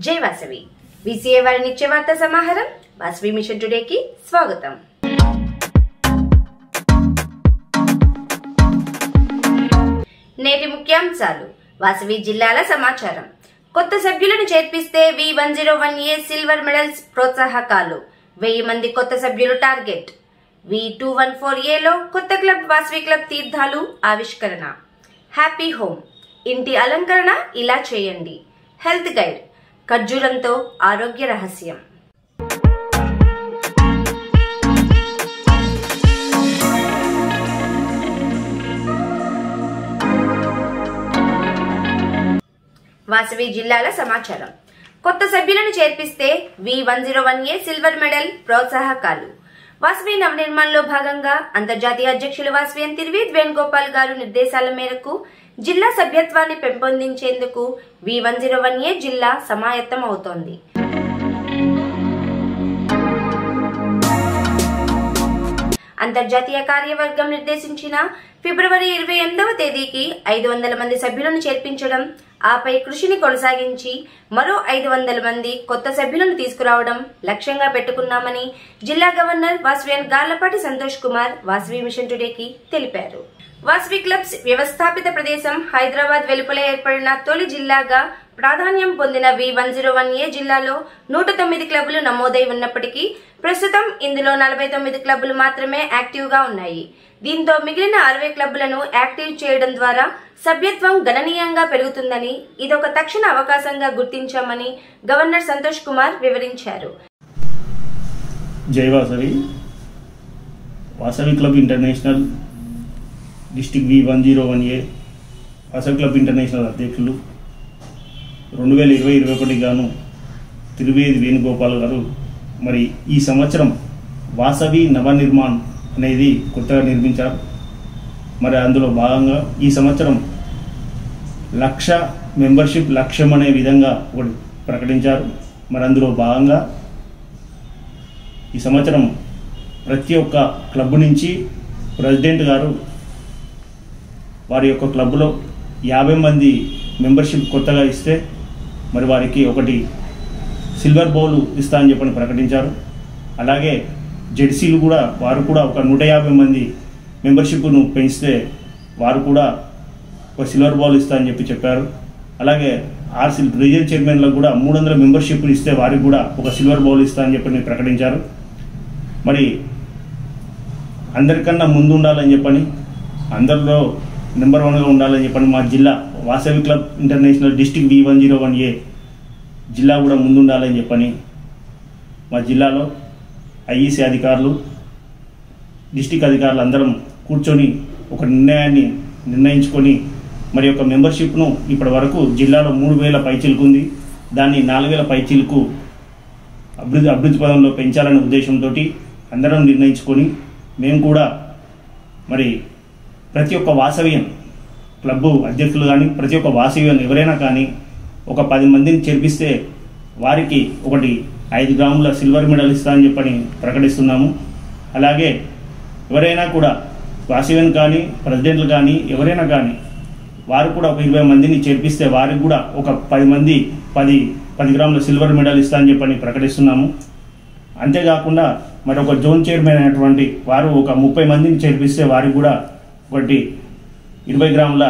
జై వాసవి విసిఏ వారి నిత్య వార్తా సమాహారం వాసవి మిషన్ టుడేకి స్వాగతం నేటి ముఖ్యాంశాలు వాసవి జిల్లాల సమాచారం కొత్త సభ్యులను చేర్పిస్తే V one zero one A silver medals ప్రోత్సాహకాలు వెయ్యి మంది కొత్త సభ్యులు target V two one four ఏలో కొత్త క్లబ్ వాసవి క్లబ్ తీర్థాలు ఆవిష్కరణ హ్యాపీ హోమ్ ఇంటి అలంకరణ ఇలా చేయండి హెల్త్ గైడ్ ఖర్జూరంతో ఆరోగ్య రహస్యం వాసవి జిల్లాల సమాచారం కొత్త సభ్యులను చేర్పిస్తే V one zero one A silver medal ప్రోత్సాహకాలు వాసవి నవనిర్మాణంలో భాగంగా అంతర్జాతీయ అధ్యక్షులు వాసవి తిరువీద్ వేణుగోపాల్ గారు నిర్దేశాల మేరకు జిల్లా సభ్యత్వాన్ని పెంపొందించేందుకు V one zero one A జిల్లా సమాయత్తం అవుతోంది అంతర్జాతీయ కార్యవర్గం నిర్దేశించిన ఫిబ్రవరి ఇరవై ఎనిమిదవ తేదీకి ఐదు వందల మంది సభ్యులను చేర్పించడం ఆపై కృషిని కొనసాగించి మరో ఐదు వందల మంది కొత్త సభ్యులను తీసుకురావడం లక్ష్యంగా పెట్టుకున్నామని జిల్లా గవర్నర్ వాసవియన్ గార్లపాటి సంతోష్ కుమార్ వాసవి మిషన్ టుడేకి తెలిపారు వాసవి క్లబ్స్ వ్యవస్థాపిత ప్రదేశం హైదరాబాద్ వెలుపల ఏర్పడిన తొలి జిల్లాగా ప్రాధాన్యం పొందిన V one zero one A జిల్లాలో నూట తొమ్మిది క్లబ్లు నమోదై ఉన్నప్పటికీ ప్రస్తుతం ఇందులో నలభై తొమ్మిది క్లబ్లు మాత్రమే యాక్టివ్ గా ఉన్నాయి దీంతో మిగిలిన అరవై క్లబ్లను యాక్టివ్ చేయడం ద్వారా సభ్యత్వం గణనీయంగా పెరుగుతుందని ఇదొక తక్షణ అవకాశంగా గుర్తించామని గవర్నర్ సంతోష్ కుమార్ వివరించారు జై Vasavi Vasavi club international district V one zero one A Vasavi club international అధ్యక్షులు రెండు వేల ఇరవై ఇరవై ఒకటి గాను తిరువేది వేణుగోపాల్ గారు మరి ఈ సంవత్సరం వాసవి నవనిర్మాణ్ అనేది కొత్తగా నిర్మించారు మరి అందులో భాగంగా ఈ సంవత్సరం లక్ష మెంబర్షిప్ లక్ష్యం అనే విధంగా ఒకటి ప్రకటించారు మరి అందులో భాగంగా ఈ సంవత్సరం ప్రతి ఒక్క క్లబ్ నుంచి ప్రెసిడెంట్ గారు వారి యొక్క క్లబ్లో యాభై మంది మెంబర్షిప్ కొత్తగా ఇస్తే మరి వారికి ఒకటి సిల్వర్ బౌల్ ఇస్తా అని చెప్పని ప్రకటించారు అలాగే జెడ్సీలు కూడా వారు కూడా ఒక నూట యాభై మంది మెంబర్షిప్ను పెంచితే వారు కూడా ఒక సిల్వర్ బౌల్ ఇస్తా అని చెప్పి చెప్పారు అలాగే ఆర్సీ రీజన్ చైర్మన్లకు కూడా మూడు వందల మెంబర్షిప్ ఇస్తే వారికి కూడా ఒక సిల్వర్ బౌల్ ఇస్తా అని చెప్పి ప్రకటించారు మరి అందరికన్నా ముందు ఉండాలని చెప్పని అందరిలో నెంబర్ వన్గా ఉండాలని చెప్పని మా జిల్లా Vasavi club international district V one zero one A జిల్లా కూడా ముందు ఉండాలని చెప్పని మా జిల్లాలో ఐఈసీ అధికారులు డిస్టిక్ అధికారులు అందరం కూర్చొని ఒక నిర్ణయాన్ని నిర్ణయించుకొని మరి యొక్క మెంబర్షిప్ను ఇప్పటి వరకు జిల్లాలో మూడు వేల పైచీలకు ఉంది దాన్ని నాలుగు వేల పైచీలకు అభివృద్ధి అభివృద్ధి పదంలో పెంచాలనే ఉద్దేశంతో అందరం నిర్ణయించుకొని మేము కూడా మరి ప్రతి ఒక్క వాసవ్యం క్లబ్బు అధ్యక్షులు కానీ ప్రతి ఒక్క వాసవ్యం ఎవరైనా కానీ ఒక పది మందిని చేర్పిస్తే వారికి ఒకటి ఐదు గ్రాముల సిల్వర్ మెడల్ ఇస్తా అని చెప్పని ప్రకటిస్తున్నాము అలాగే ఎవరైనా కూడా వాసవ్యం కానీ ప్రెసిడెంట్లు కానీ ఎవరైనా కానీ వారు కూడా ఒక ఇరవై మందిని చేర్పిస్తే వారికి కూడా ఒక పది మంది పది పది గ్రాముల సిల్వర్ మెడల్ ఇస్తా అని చెప్పని ప్రకటిస్తున్నాము అంతేకాకుండా మరి ఒక జోన్ చైర్మన్ అయినటువంటి వారు ఒక ముప్పై మందిని చేర్పిస్తే వారికి కూడా ఒకటి ఇరవై గ్రాముల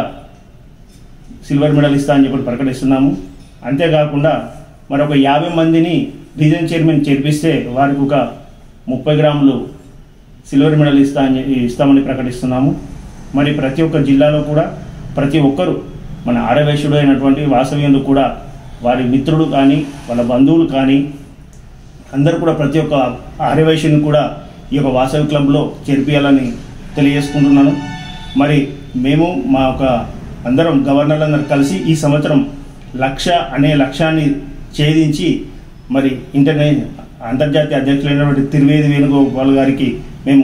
సిల్వర్ మెడల్ ఇస్తా అని చెప్పి ప్రకటిస్తున్నాము అంతేకాకుండా మరొక యాభై మందిని రీజన్ చైర్మన్ చేర్పిస్తే వారికి ఒక ముప్పై గ్రాములు సిల్వర్ మెడల్ ఇస్తా అని ఇస్తామని ప్రకటిస్తున్నాము మరి ప్రతి ఒక్క జిల్లాలో కూడా ప్రతి ఒక్కరూ మన ఆరవేశుడు అయినటువంటి వాసవ్యంలో కూడా వారి మిత్రుడు కానీ వాళ్ళ బంధువులు కానీ అందరూ కూడా ప్రతి ఒక్క ఆర్యవైశ్యుని కూడా ఈ యొక్క వాసవి క్లబ్లో చేర్పియాలని తెలియజేసుకుంటున్నాను మరి మేము మా ఒక అందరం గవర్నర్లందరూ కలిసి ఈ సంవత్సరం లక్ష అనే లక్ష్యాన్ని ఛేదించి మరి ఇంటర్నే అంతర్జాతీయ అధ్యక్షులైనటువంటి తిరువేది వేణుగోపాల్ గారికి మేము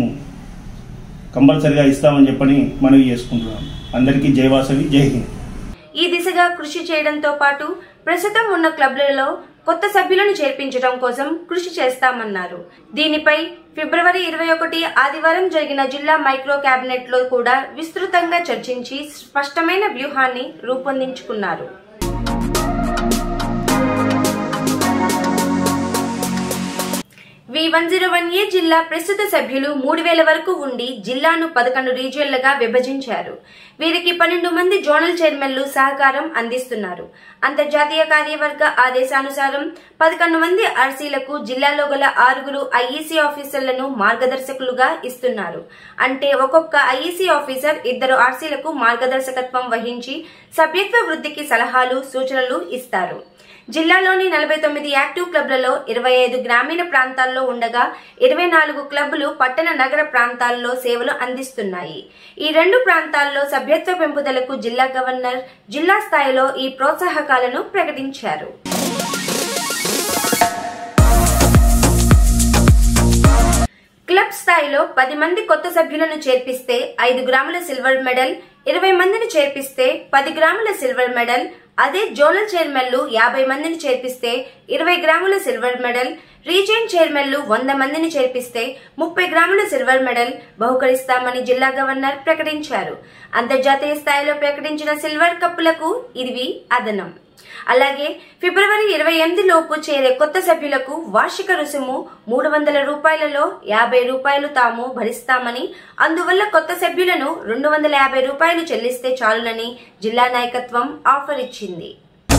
కంపల్సరిగా ఇస్తామని చెప్పని మనవి చేసుకుంటున్నాం అందరికీ జై వాసవి జై హింద్ ఈ దిశగా కృషి చేయడంతో పాటు ప్రస్తుతం ఉన్న క్లబ్లలో కొత్త సభ్యులను చేర్పించడం కోసం కృషి చేస్తామన్నారు దీనిపై ఫిబ్రవరి ఇరవై ఒకటి ఆదివారం జరిగిన జిల్లా మైక్రో కేబినెట్ లో కూడా విస్తృతంగా చర్చించి స్పష్టమైన వ్యూహాన్ని రూపొందించుకున్నారు V one zero one A జిల్లా ప్రస్తుత సభ్యులు మూడు వేల వరకు ఉండి జిల్లాను పదకొండు రీజియన్లుగా విభజించారు వీరికి పన్నెండు మంది జోనల్ చైర్మన్లు సహకారం అందిస్తున్నారు అంతర్జాతీయ కార్యవర్గ ఆదేశానుసారం పదకొండు మంది ఆర్సీలకు జిల్లాలో గల ఆరుగురు ఐఈసీ ఆఫీసర్లను మార్గదర్శకులుగా ఇస్తున్నారు అంటే ఒక్కొక్క ఐఈసీ ఆఫీసర్ ఇద్దరు ఆర్సీలకు మార్గదర్శకత్వం వహించి సభ్యత్వ వృద్ధికి సలహాలు సూచనలు ఇస్తారు జిల్లాలోని నలభై తొమ్మిది యాక్టివ్ క్లబ్లలో ఇరవై ఐదు గ్రామీణ ప్రాంతాల్లో ఉండగా ఇరవై నాలుగు క్లబ్లు పట్టణ నగర ప్రాంతాల్లో సేవలు అందిస్తున్నాయి ఈ రెండు ప్రాంతాల్లో సభ్యత్వ పెంపుదలకు జిల్లా గవర్నర్ జిల్లా స్థాయిలో ఈ ప్రోత్సాహకాలను ప్రకటించారు క్లబ్ స్థాయిలో పది మంది కొత్త సభ్యులను చేర్పిస్తే ఐదు గ్రాముల సిల్వర్ మెడల్ ఇరవై మందిని చేర్పిస్తే పది గ్రాముల సిల్వర్ మెడల్ అదే జోనల్ చైర్మన్లు యాభై మందిని చేర్పిస్తే ఇరవై గ్రాముల సిల్వర్ మెడల్ రీజియన్ చైర్మన్లు వంద మందిని చేర్పిస్తే ముప్పై గ్రాముల సిల్వర్ మెడల్ బహుకరిస్తామని జిల్లా గవర్నర్ ప్రకటించారు అంతర్జాతీయ స్థాయిలో ప్రకటించిన సిల్వర్ కప్పులకు ఇది అదనం అలాగే ఫిబ్రవరి ఇరవై ఎనిమిది లోపు చేరే కొత్త సభ్యులకు వార్షిక రుసుము మూడు వందల రూపాయలలో యాభై రూపాయలు తాము భరిస్తామని అందువల్ల కొత్త సభ్యులను రెండు వందల యాభై రూపాయలు చెల్లిస్తే చాలునని జిల్లా నాయకత్వం ఆఫర్ ఇచ్చింది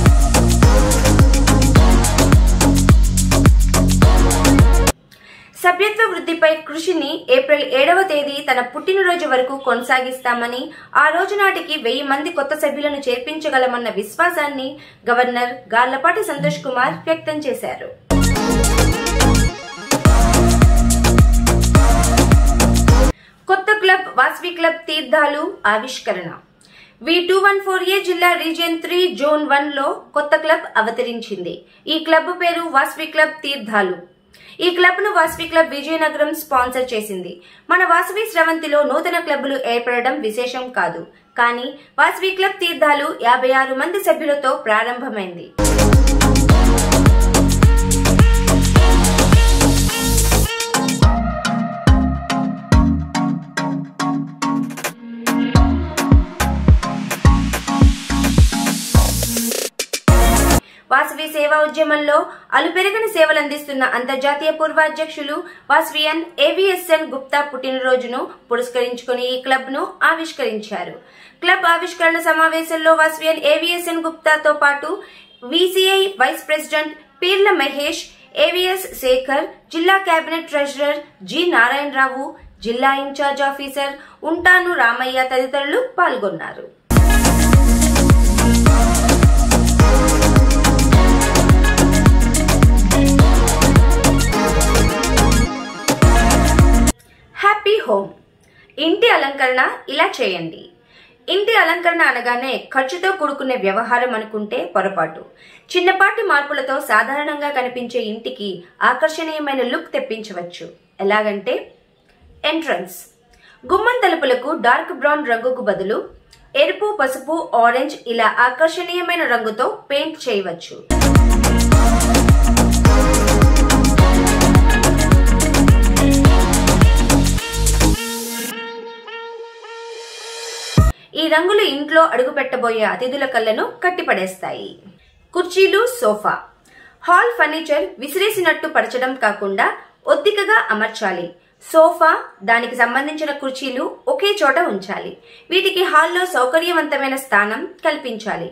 సభ్యత్వ వృద్ధిపై కృషిని ఏప్రిల్ ఏడవ తేదీ తన పుట్టినరోజు వరకు కొనసాగిస్తామని ఆ రోజు నాటికి వెయ్యి మంది కొత్త సభ్యులను చేర్పించగలమన్న విశ్వాసాన్ని గవర్నర్ గార్లపాటి సంతోష్ కుమార్ వ్యక్తం చేశారు కొత్త క్లబ్ వాస్వి క్లబ్ తీర్థాలు ఆవిష్కరణ V two one four A జిల్లా రీజియన్ త్రీ జోన్ వన్ లో కొత్త క్లబ్ అవతరించింది ఈ క్లబ్ పేరు వాస్వి క్లబ్ తీర్థాలు ఈ క్లబ్ ను వాసవి క్లబ్ విజయనగరం స్పాన్సర్ చేసింది మన వాసవి స్రవంతిలో నూతన క్లబ్లు ఏర్పడడం విశేషం కాదు కానీ వాసవి క్లబ్ తీర్థాలు యాభై ఆరు మంది సభ్యులతో ప్రారంభమైంది వాసవి సేవా ఉద్యమంలో అలుపెరగని సేవలందిస్తున్న అంతర్జాతీయ పూర్వాధ్యక్షులు వాసవియన్ ఏవిఎస్ఎన్ గుప్తా పుట్టినరోజును పురస్కరించుకుని ఈ క్లబ్ ను ఆవిష్కరించారు క్లబ్ ఆవిష్కరణ సమావేశంలో వాసవియన్ ఏవిఎస్ఎన్ గుప్తాతో పాటు విసిఐ వైస్ ప్రెసిడెంట్ పీర్ల మహేష్ ఏవిఎస్ శేఖర్ జిల్లా కేబినెట్ ట్రెజరర్ జి నారాయణరావు జిల్లా ఇన్ఛార్జ్ ఆఫీసర్ ఉంటాను రామయ్య తదితరులు పాల్గొన్నారు హ్యాపీ హోమ్ ఇంటి అలంకరణ ఇలా చేయండి ఇంటి అలంకరణ అనగానే ఖర్చుతో కూడుకునే వ్యవహారం అనుకుంటే పొరపాటు చిన్నపాటి మార్పులతో సాధారణంగా కనిపించే ఇంటికి ఆకర్షణీయమైన లుక్ తెప్పించవచ్చు ఎలాగంటే ఎంట్రన్స్ గుమ్మం తలుపులకు డార్క్ బ్రౌన్ రంగుకు బదులు ఎరుపు పసుపు ఆరెంజ్ ఇలా ఆకర్షణీయమైన రంగుతో పెయింట్ చేయవచ్చు ఈ రంగులు ఇంట్లో అడుగుపెట్టబోయే అతిథుల కళ్ళను కట్టిపడేస్తాయి కుర్చీలు సోఫా హాల్ ఫర్నిచర్ విసిరేసినట్టు పరచడం కాకుండా ఒత్తికగా అమర్చాలి సోఫా దానికి సంబంధించిన కుర్చీలు ఒకే చోట ఉంచాలి వీటికి హాల్లో సౌకర్యవంతమైన స్థానం కల్పించాలి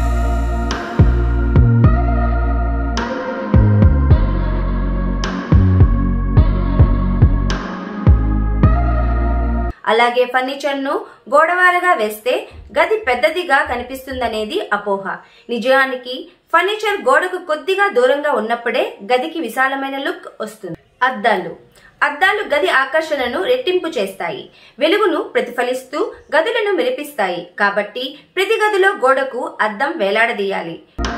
అలాగే ఫర్నిచర్ ను గోడవారగా వేస్తే గది పెద్దదిగా కనిపిస్తుందనేది అపోహ నిజానికి ఫర్నిచర్ గోడకు కొద్దిగా దూరంగా ఉన్నప్పుడే గదికి విశాలమైన లుక్ వస్తుంది అద్దాలు అద్దాలు గది ఆకర్షణను రెట్టింపు చేస్తాయి వెలుగును ప్రతిఫలిస్తూ గదులను మెరిపిస్తాయి కాబట్టి ప్రతి గదిలో గోడకు అద్దం వేలాడదీయాలి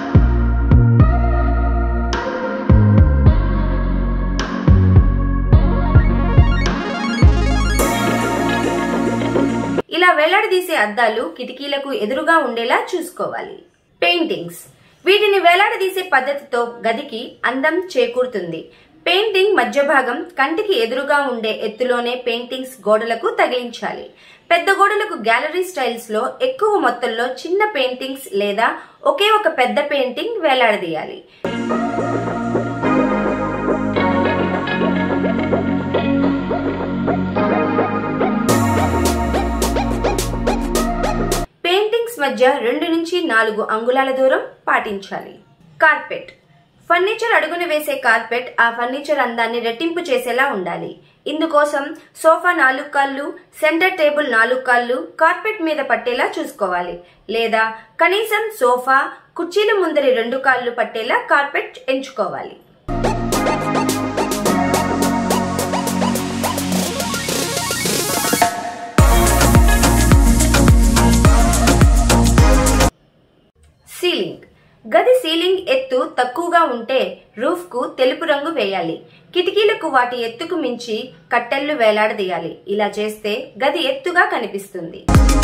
ఇలా వేలాడదీసే అద్దాలు కిటికీలకు ఎదురుగా ఉండేలా చూసుకోవాలి పెయింటింగ్స్ వీటిని వేలాడదీసే పద్ధతితో గదికి అందం చేకూరుతుంది పెయింటింగ్ మధ్య భాగం కంటికి ఎదురుగా ఉండే ఎత్తులోనే పెయింటింగ్స్ గోడలకు తగిలించాలి పెద్ద గోడలకు గ్యాలరీ స్టైల్స్ లో ఎక్కువ మొత్తంలో చిన్న పెయింటింగ్స్ లేదా ఒకే ఒక పెద్ద పెయింటింగ్ వేలాడదీయాలి మధ్య రెండు నుంచి నాలుగు అంగుళాల దూరం పాటించాలి కార్పెట్ ఫర్నిచర్ అడుగున వేసే కార్పెట్ ఆ ఫర్నిచర్ అందాన్ని రెట్టింపు చేసేలా ఉండాలి ఇందుకోసం సోఫా నాలుగు కాళ్ళు సెంటర్ టేబుల్ నాలుగు కాళ్ళు కార్పెట్ మీద పట్టేలా చూసుకోవాలి లేదా కనీసం సోఫా కుర్చీల ముందరి రెండు కాళ్ళు పట్టేలా కార్పెట్ ఎంచుకోవాలి సీలింగ్ గది సీలింగ్ ఎత్తు తక్కువగా ఉంటే రూఫ్ కు తెలుపు రంగు వేయాలి కిటికీలకు వాటి ఎత్తుకు మించి కట్టెళ్లు వేలాడదీయాలి ఇలా చేస్తే గది ఎత్తుగా కనిపిస్తుంది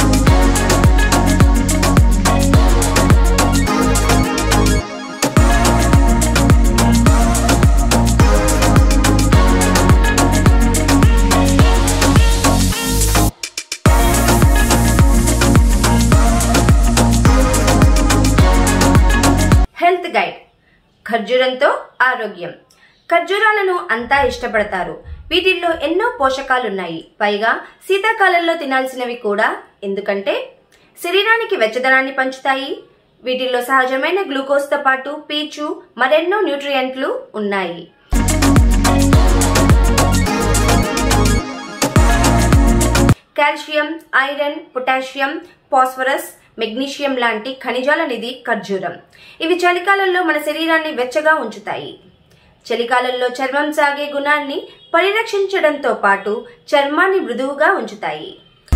హెల్త్ గైడ్ ఖర్జూరంతో ఆరోగ్యం ఖర్జూరాలను అంతా ఇష్టపడతారు వీటిల్లో ఎన్నో పోషకాలున్నాయి పైగా శీతాకాలంలో తినాల్సినవి కూడా ఎందుకంటే శరీరానికి వెచ్చదనాన్ని పంచుతాయి వీటిల్లో సహజమైన గ్లూకోజ్తో పాటు పీచు మరెన్నో న్యూట్రియంట్లు ఉన్నాయి calcium iron potassium phosphorus magnesium లాంటి ఖనిజాల నిధి ఖర్జూరం ఇవి చలికాలంలో మన శరీరాన్ని వెచ్చగా ఉంచుతాయి చలికాలంలో చర్మం సాగే గుణాన్ని పరిరక్షించడంతో పాటు చర్మాన్ని మృదువుగా ఉంచుతాయి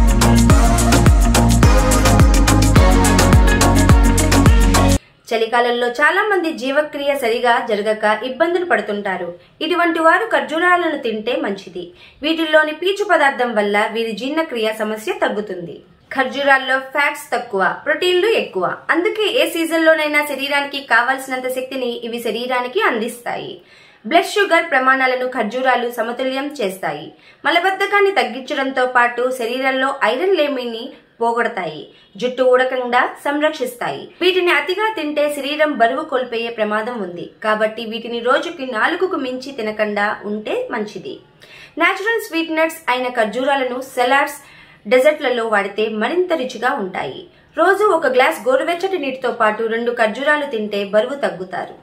చలికాలంలో చాలా మంది జీవక్రియ సరిగా జరగక ఇబ్బందులు పడుతుంటారు ఇటువంటి వారు ఖర్జూరాలను తింటే మంచిది వీటిల్లోని పీచు పదార్థం వల్ల వీరి జీర్ణక్రియ సమస్య తగ్గుతుంది ఖర్జూరాల్లో ఫ్యాట్స్ తక్కువ ప్రోటీన్లు ఎక్కువ అందుకే ఏ సీజన్లోనైనా శరీరానికి కావాల్సినంత శక్తిని ఇవి శరీరానికి అందిస్తాయి బ్లడ్ షుగర్ ప్రమాణాలను ఖర్జూరాలు సమతుల్యం చేస్తాయి మలబద్ధకాన్ని తగ్గించడంతో పాటు శరీరంలో ఐరన్ లేమిని పోగొడతాయి జుట్టు ఊడకుండా సంరక్షిస్తాయి వీటిని అతిగా తింటే శరీరం బరువు కోల్పోయే ప్రమాదం ఉంది కాబట్టి వీటిని రోజుకి నాలుగుకు మించి తినకుండా ఉంటే మంచిది నేచురల్ స్వీట్నట్స్ అయిన ఖర్జూరాలను సలాడ్స్ డెజర్ట్లలో వాడితే మరింత రుచిగా ఉంటాయి రోజు ఒక గ్లాస్ గోరువెచ్చటి నీటితో పాటు రెండు ఖర్జూరాలు తింటే బరువు తగ్గుతారు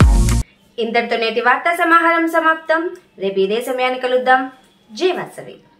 ఇంతటితో నేటి వార్తా సమాహారం సమాప్తం రేపు ఇదే సమయాన్ని కలుద్దాం జై వాసవి